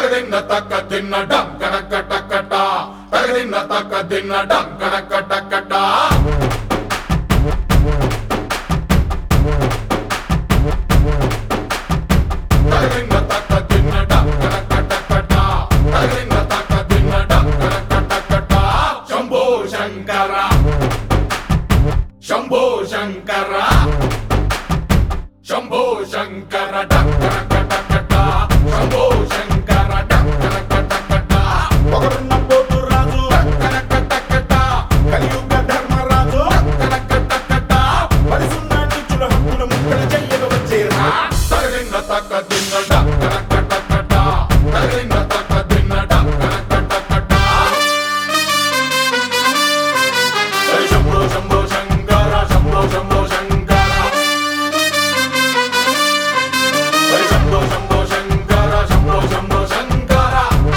తగదిన్న తక్క తిన్న డంకనక టక్కట తగదిన్న తక్క తిన్న డంకనక టక్కట తగదిన్న తక్క తిన్న డంకనక టక్కట తగదిన్న తక్క తిన్న డంకనక టక్కట శంభో శంకర శంభో శంకర శంభో శంకర డంకనక టక్కట శంభో శంకర డంకనక టక్కట ఒకరున్న పోతు రాజు కనక టక్కట కలియుగ ధర్మరాజు కనక టక్కట పరిసున్న నీచుల హక్కుల ముక్కలు చెయ్యక వచ్చేరా తగదిన్న తక్క తిన్న డంకనక టక్కట తగదిన్న తక్క తిన్న డంకనక టక్కట హరి శంభో శంభో శంకర శంభో శంభో శంకర హరి శంభో శంభో శంకర శంభో శంభో శంకర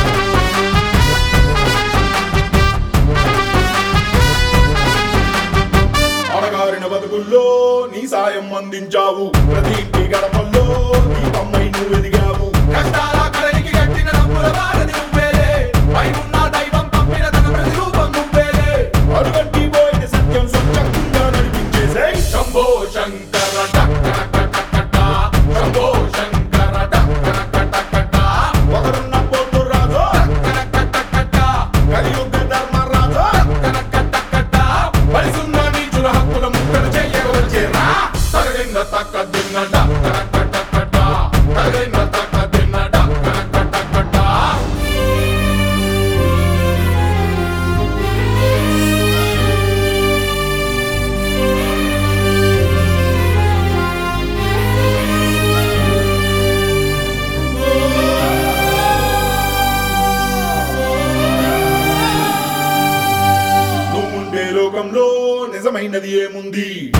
అడగారిన బతుకుల్లో నీ సాయం అందించావు ప్రతి ఇంటి గడపల్లో దీపమ్మై నువ్వు ఎదిగావు కష్టాల కడలికి కట్టిన డబ్బుల వారధి నువ్వేలే పైనున్న దైవం పంపిన తన ప్రతిరూపం నువ్వేలే అడుగంటి పోయిన సత్యం స్వచ్ఛంగా నడిపించేసే శంభో శంకర టక్కన టక్కట శంభో శంకర టక్కన టక్కట ఒకరున్న పోతు రాజు టక్కన టక్కట కలియుగ ధర్మరాజు టక్కన టక్కట పరిసున్న నీచుల హక్కుల ముక్కలు చెయ్యవచ్చేరా తగదిన్న తక్క దిన్న టక్కన టక్కట తగదిన్న తక్క దిన్న టక్కన టక్కట నువ్వుండే లోకంలో నిజమైనది ఏముంది